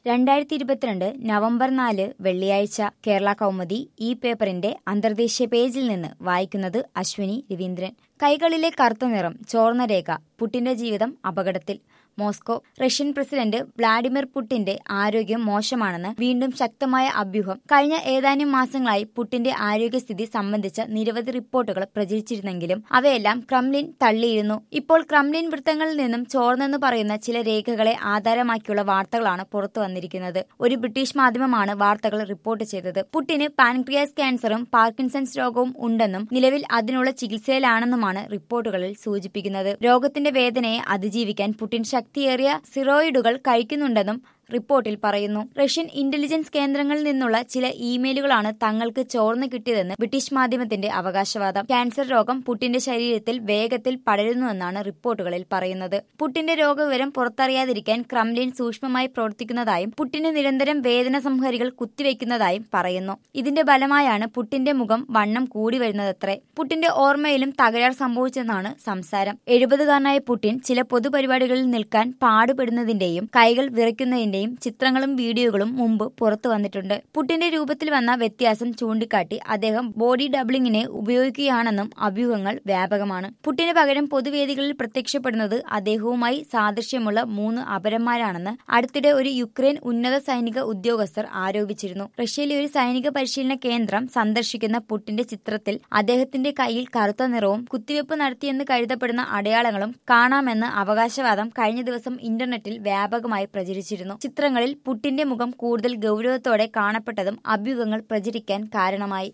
രണ്ടായിരത്തി ഇരുപത്തിരണ്ട് നവംബർ നാല് വെള്ളിയാഴ്ച കേരള കൗമുദി ഈ പേപ്പറിന്റെ അന്തർദേശീയ പേജിൽ നിന്ന് വായിക്കുന്നത് അശ്വിനി രവീന്ദ്രൻ കൈകളിലെ കറുത്ത നിറം ചോർന്ന രേഖ പുട്ടിന്റെ ജീവിതം അപകടത്തിൽ മോസ്കോ റഷ്യൻ പ്രസിഡന്റ് വ്ളാഡിമിർ പുട്ടിന്റെ ആരോഗ്യം മോശമാണെന്ന് വീണ്ടും ശക്തമായ അഭ്യൂഹം കഴിഞ്ഞ ഏതാനും മാസങ്ങളായി പുട്ടിന്റെ ആരോഗ്യസ്ഥിതി സംബന്ധിച്ച നിരവധി റിപ്പോർട്ടുകൾ പ്രചരിച്ചിരുന്നെങ്കിലും അവയെല്ലാം ക്രംലിൻ തള്ളിയിരുന്നു ഇപ്പോൾ ക്രംലിൻ വൃത്തങ്ങളിൽ നിന്നും ചോർന്നെന്ന് പറയുന്ന ചില രേഖകളെ ആധാരമാക്കിയുള്ള വാർത്തകളാണ് പുറത്തു വന്നിരിക്കുന്നത് ഒരു ബ്രിട്ടീഷ് മാധ്യമമാണ് വാർത്തകൾ റിപ്പോർട്ട് ചെയ്തത് പുട്ടിന് പാൻക്രിയാസ് ക്യാൻസറും പാർക്കിൻസൺസ് രോഗവും ഉണ്ടെന്നും നിലവിൽ അതിനുള്ള ചികിത്സയിലാണെന്നുമാണ് റിപ്പോർട്ടുകളിൽ സൂചിപ്പിക്കുന്നത് രോഗത്തിന്റെ വേദനയെ അതിജീവിക്കാൻ പുടിൻ ശക്തിയേറിയ സിറോയിഡുകൾ കഴിക്കുന്നുണ്ടെന്നും റിപ്പോർട്ടിൽ പറയുന്നു റഷ്യൻ ഇന്റലിജൻസ് കേന്ദ്രങ്ങളിൽ നിന്നുള്ള ചില ഇമെയിലുകളാണ് തങ്ങൾക്ക് ചോർന്നു കിട്ടിയതെന്ന് ബ്രിട്ടീഷ് മാധ്യമത്തിന്റെ അവകാശവാദം ക്യാൻസർ രോഗം പുട്ടിന്റെ ശരീരത്തിൽ വേഗത്തിൽ പടരുന്നുവെന്നാണ് റിപ്പോർട്ടുകളിൽ പറയുന്നത് പുട്ടിന്റെ രോഗവിവരം പുറത്തറിയാതിരിക്കാൻ ക്രംലിൻ സൂക്ഷ്മമായി പ്രവർത്തിക്കുന്നതായും പുട്ടിന് നിരന്തരം വേദന സംഹരികൾ കുത്തിവെക്കുന്നതായും പറയുന്നു ഇതിന്റെ ഫലമായാണ് പുട്ടിന്റെ മുഖം വണ്ണം കൂടി വരുന്നതത്രേ പുട്ടിന്റെ ഓർമ്മയിലും തകരാർ സംഭവിച്ചെന്നാണ് സംസാരം എഴുപതുകാരനായ പുട്ടിൻ ചില പൊതുപരിപാടികളിൽ നിൽക്കാൻ പാടുപെടുന്നതിന്റെയും കൈകൾ വിറയ്ക്കുന്നതിന്റെയും ചിത്രങ്ങളും വീഡിയോകളും മുമ്പ് പുറത്തു വന്നിട്ടുണ്ട് പുട്ടിന്റെ രൂപത്തിൽ വന്ന വ്യത്യാസം ചൂണ്ടിക്കാട്ടി അദ്ദേഹം ബോഡി ഡബിളിങ്ങിനെ ഉപയോഗിക്കുകയാണെന്നും അഭ്യൂഹങ്ങൾ വ്യാപകമാണ് പുട്ടിന് പകരം പൊതുവേദികളിൽ പ്രത്യക്ഷപ്പെടുന്നത് അദ്ദേഹവുമായി സാദൃശ്യമുള്ള മൂന്ന് അപരന്മാരാണെന്ന് അടുത്തിടെ ഒരു യുക്രൈൻ ഉന്നത സൈനിക ഉദ്യോഗസ്ഥർ ആരോപിച്ചിരുന്നു റഷ്യയിലെ ഒരു സൈനിക പരിശീലന കേന്ദ്രം സന്ദർശിക്കുന്ന പുട്ടിന്റെ ചിത്രത്തിൽ അദ്ദേഹത്തിന്റെ കയ്യിൽ കറുത്ത നിറവും കുത്തിവെപ്പ് നടത്തിയെന്ന് കരുതപ്പെടുന്ന അടയാളങ്ങളും കാണാമെന്ന അവകാശവാദം കഴിഞ്ഞ ദിവസം ഇന്റർനെറ്റിൽ വ്യാപകമായി പ്രചരിച്ചിരുന്നു ചിത്രങ്ങളിൽ പുട്ടിന്റെ മുഖം കൂടുതൽ ഗൗരവത്തോടെ കാണപ്പെട്ടതും അഭ്യൂഹങ്ങൾ പ്രചരിക്കാൻ കാരണമായി